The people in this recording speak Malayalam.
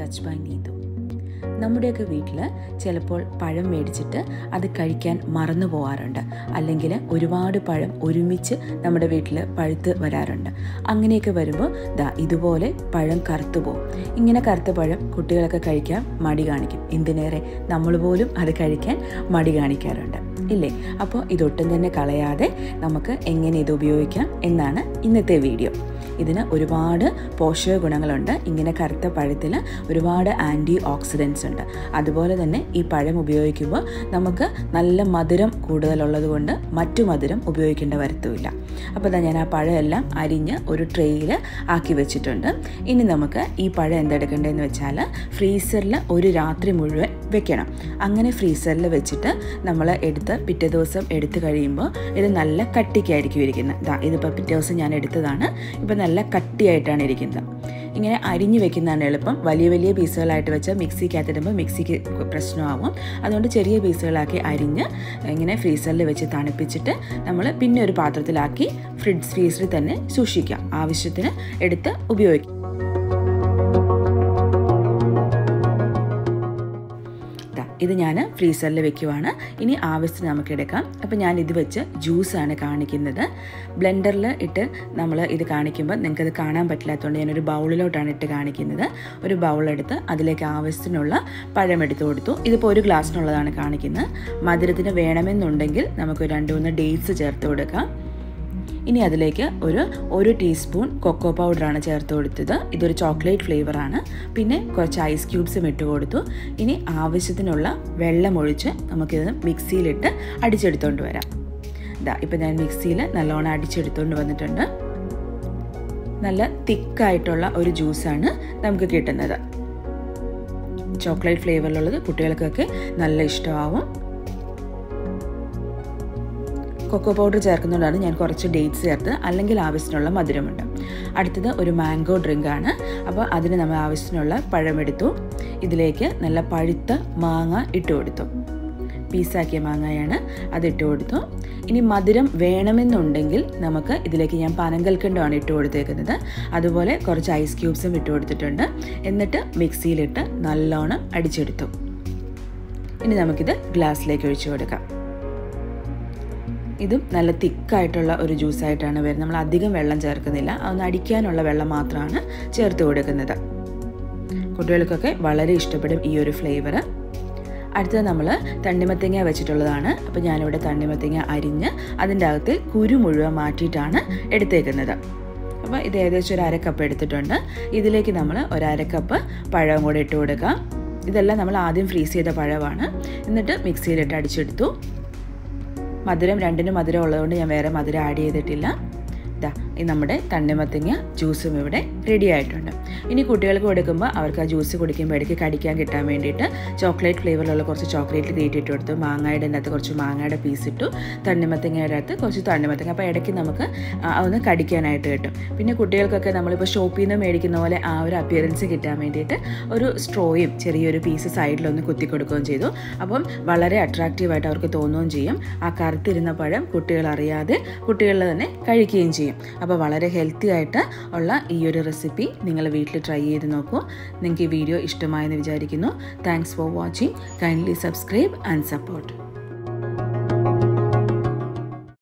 ടച്ച് ബൈ നീതു നമ്മുടെയൊക്കെ വീട്ടിൽ ചിലപ്പോൾ പഴം മേടിച്ചിട്ട് അത് കഴിക്കാൻ മറന്നു പോകാറുണ്ട് അല്ലെങ്കിൽ ഒരുപാട് പഴം ഒരുമിച്ച് നമ്മുടെ വീട്ടിൽ പഴുത്ത് വരാറുണ്ട് അങ്ങനെയൊക്കെ വരുമ്പോൾ ദാ ഇതുപോലെ പഴം കറുത്തു പോകും ഇങ്ങനെ കറുത്ത പഴം കുട്ടികളൊക്കെ കഴിക്കാൻ മടി കാണിക്കും എന്തിനേറെ നമ്മൾ പോലും അത് കഴിക്കാൻ മടി കാണിക്കാറുണ്ട് ഇല്ലേ അപ്പോൾ ഇതൊട്ടും തന്നെ കളയാതെ നമുക്ക് എങ്ങനെ ഇത് ഉപയോഗിക്കാം എന്നാണ് ഇന്നത്തെ വീഡിയോ ഇതിന് ഒരുപാട് പോഷക ഗുണങ്ങളുണ്ട് ഇങ്ങനെ കറുത്ത പഴത്തിൽ ഒരുപാട് ആൻറ്റി ഓക്സിഡൻസ് ഉണ്ട് അതുപോലെ തന്നെ ഈ പഴം ഉപയോഗിക്കുമ്പോൾ നമുക്ക് നല്ല മധുരം കൂടുതലുള്ളത് കൊണ്ട് മറ്റു മധുരം ഉപയോഗിക്കേണ്ട വരത്തുമില്ല അപ്പോൾ ഇതാ ഞാൻ ആ പഴമെല്ലാം അരിഞ്ഞ് ഒരു ട്രെയിൽ ആക്കി വെച്ചിട്ടുണ്ട് ഇനി നമുക്ക് ഈ പഴം എന്തെടുക്കേണ്ടതെന്ന് വെച്ചാൽ ഫ്രീസറിൽ ഒരു രാത്രി മുഴുവൻ വെക്കണം അങ്ങനെ ഫ്രീസറിൽ വെച്ചിട്ട് നമ്മൾ എടുത്ത് പിറ്റേ ദിവസം എടുത്തു കഴിയുമ്പോൾ ഇത് നല്ല കട്ടിക്കായിരിക്കും ഇരിക്കുന്നത് ഇതാ ഇതിപ്പോൾ പിറ്റേ ദിവസം ഞാൻ എടുത്തതാണ് ഇപ്പോൾ നല്ല കട്ടിയായിട്ടാണ് ഇരിക്കുന്നത് ഇങ്ങനെ അരിഞ്ഞു വെക്കുന്നതാണ് എളുപ്പം വലിയ വലിയ പീസുകളായിട്ട് വെച്ചാൽ മിക്സിക്കകത്തിടുമ്പോൾ മിക്സിക്ക് പ്രശ്നമാവും അതുകൊണ്ട് ചെറിയ പീസുകളാക്കി അരിഞ്ഞ് ഇങ്ങനെ ഫ്രീസറിൽ വെച്ച് തണുപ്പിച്ചിട്ട് നമ്മൾ പിന്നെ ഒരു പാത്രത്തിലാക്കി ഫ്രിഡ്ജ് ഫ്രീസറിൽ തന്നെ സൂക്ഷിക്കാം ആവശ്യത്തിന് എടുത്ത് ഉപയോഗിക്കാം ഇത് ഞാൻ ഫ്രീസറിൽ വെക്കുവാണ് ഇനി ആവശ്യത്തിന് നമുക്ക് എടുക്കാം അപ്പോൾ ഞാൻ ഇത് വെച്ച് ജ്യൂസാണ് കാണിക്കുന്നത് ബ്ലെൻഡറിൽ ഇട്ട് നമ്മൾ ഇത് കാണിക്കുമ്പോൾ നിങ്ങൾക്കത് കാണാൻ പറ്റില്ലാത്തതുകൊണ്ട് ഞാനൊരു ബൗളിലോട്ടാണ് ഇട്ട് കാണിക്കുന്നത് ഒരു ബൗളെടുത്ത് അതിലേക്ക് ആവശ്യത്തിനുള്ള പഴം എടുത്തു കൊടുത്തു ഇതിപ്പോൾ ഒരു ഗ്ലാസ്സിനുള്ളതാണ് കാണിക്കുന്നത് മധുരത്തിന് വേണമെന്നുണ്ടെങ്കിൽ നമുക്ക് രണ്ട് മൂന്ന് ഡേറ്റ്സ് ചേർത്ത് കൊടുക്കാം ഇനി അതിലേക്ക് ഒരു ഒരു ടീസ്പൂൺ കൊക്കോ പൗഡറാണ് ചേർത്ത് കൊടുത്തത് ഇതൊരു ചോക്ലേറ്റ് ഫ്ലേവറാണ് പിന്നെ കുറച്ച് ഐസ് ക്യൂബ്സും ഇട്ട് കൊടുത്തു ഇനി ആവശ്യത്തിനുള്ള വെള്ളം ഒഴിച്ച് നമുക്കിത് മിക്സിയിലിട്ട് അടിച്ചെടുത്തുകൊണ്ട് വരാം ഇതാ ഇപ്പം ഞാൻ മിക്സിയിൽ നല്ലോണം അടിച്ചെടുത്തുകൊണ്ട് വന്നിട്ടുണ്ട് നല്ല തിക്കായിട്ടുള്ള ഒരു ജ്യൂസാണ് നമുക്ക് കിട്ടുന്നത് ചോക്ലേറ്റ് ഫ്ലേവറിലുള്ളത് കുട്ടികൾക്കൊക്കെ നല്ല ഇഷ്ടമാവും കൊക്കോ പൗഡർ ചേർക്കുന്നതുകൊണ്ടാണ് ഞാൻ കുറച്ച് ഡേറ്റ്സ് ചേർത്ത് അല്ലെങ്കിൽ ആവശ്യത്തിനുള്ള മധുരമുണ്ട് അടുത്തത് ഒരു മാംഗോ ഡ്രിങ്ക് ആണ് അപ്പോൾ അതിന് നമ്മൾ ആവശ്യത്തിനുള്ള പഴമെടുത്തു ഇതിലേക്ക് നല്ല പഴുത്ത മാങ്ങ ഇട്ട് കൊടുത്തു പീസാക്കിയ മാങ്ങയാണ് അത് ഇട്ട് കൊടുത്തു ഇനി മധുരം വേണമെന്നുണ്ടെങ്കിൽ നമുക്ക് ഇതിലേക്ക് ഞാൻ പനങ്കൽക്കണ്ടമാണ് ഇട്ട് കൊടുത്തേക്കുന്നത് അതുപോലെ കുറച്ച് ഐസ് ക്യൂബ്സും ഇട്ട് കൊടുത്തിട്ടുണ്ട് എന്നിട്ട് മിക്സിയിലിട്ട് നല്ലോണം അടിച്ചെടുത്തു ഇനി നമുക്കിത് ഗ്ലാസ്സിലേക്ക് ഒഴിച്ചു കൊടുക്കാം ഇതും നല്ല തിക്കായിട്ടുള്ള ഒരു ജ്യൂസായിട്ടാണ് വരുന്നത് നമ്മൾ അധികം വെള്ളം ചേർക്കുന്നില്ല അതൊന്ന് അടിക്കാനുള്ള വെള്ളം മാത്രമാണ് ചേർത്ത് കൊടുക്കുന്നത് കുട്ടികൾക്കൊക്കെ വളരെ ഇഷ്ടപ്പെടും ഈ ഒരു ഫ്ലേവർ അടുത്തത് നമ്മൾ തണ്ണിമത്തങ്ങ വെച്ചിട്ടുള്ളതാണ് അപ്പോൾ ഞാനിവിടെ തണ്ണിമത്തങ്ങ അരിഞ്ഞ് അതിൻ്റെ അകത്ത് കുരു മുഴുവൻ മാറ്റിയിട്ടാണ് എടുത്തേക്കുന്നത് അപ്പോൾ ഇത് ഏകദേശം ഒരു അരക്കപ്പ് എടുത്തിട്ടുണ്ട് ഇതിലേക്ക് നമ്മൾ ഒരു അരക്കപ്പ് പഴം കൂടെ ഇട്ട് കൊടുക്കാം ഇതെല്ലാം നമ്മൾ ആദ്യം ഫ്രീസ് ചെയ്ത പഴമാണ് എന്നിട്ട് മിക്സിയിലിട്ട് അടിച്ചെടുത്തു മധുരം രണ്ടിനും മധുരം ഉള്ളതുകൊണ്ട് ഞാൻ വേറെ മധുരം ആഡ് ചെയ്തിട്ടില്ല ഇതാ ഈ നമ്മുടെ തണ്ണിമത്തങ്ങ ജ്യൂസും ഇവിടെ റെഡി ആയിട്ടുണ്ട് ഇനി കുട്ടികൾക്ക് കൊടുക്കുമ്പോൾ അവർക്ക് ആ ജ്യൂസ് കുടിക്കുമ്പോൾ ഇടയ്ക്ക് കടിക്കാൻ കിട്ടാൻ വേണ്ടിയിട്ട് ചോക്ലേറ്റ് ഫ്ലേവറിലുള്ള കുറച്ച് ചോക്ലേറ്റ് തീറ്റിട്ട് കൊടുത്തു മാങ്ങയുടെ അകത്ത് കുറച്ച് മാങ്ങയുടെ പീസ് ഇട്ടു തണ്ണിമത്തങ്ങയുടെ അകത്ത് കുറച്ച് തണ്ണിമത്തങ്ങ അപ്പോൾ ഇടയ്ക്ക് നമുക്ക് ഒന്ന് കടിക്കാനായിട്ട് കിട്ടും പിന്നെ കുട്ടികൾക്കൊക്കെ നമ്മളിപ്പോൾ ഷോപ്പിൽ നിന്ന് മേടിക്കുന്ന പോലെ ആ ഒരു അപ്പിയറൻസ് കിട്ടാൻ വേണ്ടിയിട്ട് ഒരു സ്ട്രോയും ചെറിയൊരു പീസ് സൈഡിലൊന്ന് കുത്തി കൊടുക്കുകയും ചെയ്തു അപ്പം വളരെ അട്രാക്റ്റീവായിട്ട് അവർക്ക് തോന്നുകയും ചെയ്യും ആ കറുത്തിരുന്ന പഴം കുട്ടികൾ അറിയാതെ കുട്ടികളിൽ തന്നെ കഴിക്കുകയും ചെയ്യും അപ്പോൾ വളരെ ഹെൽത്തി ആയിട്ട് ഉള്ള ഈ ഒരു റെസിപ്പി നിങ്ങൾ വീട്ടിൽ ട്രൈ ചെയ്ത് നോക്കൂ നിങ്ങൾക്ക് ഈ വീഡിയോ ഇഷ്ടമായെന്ന് വിചാരിക്കുന്നു thanks for watching kindly subscribe and support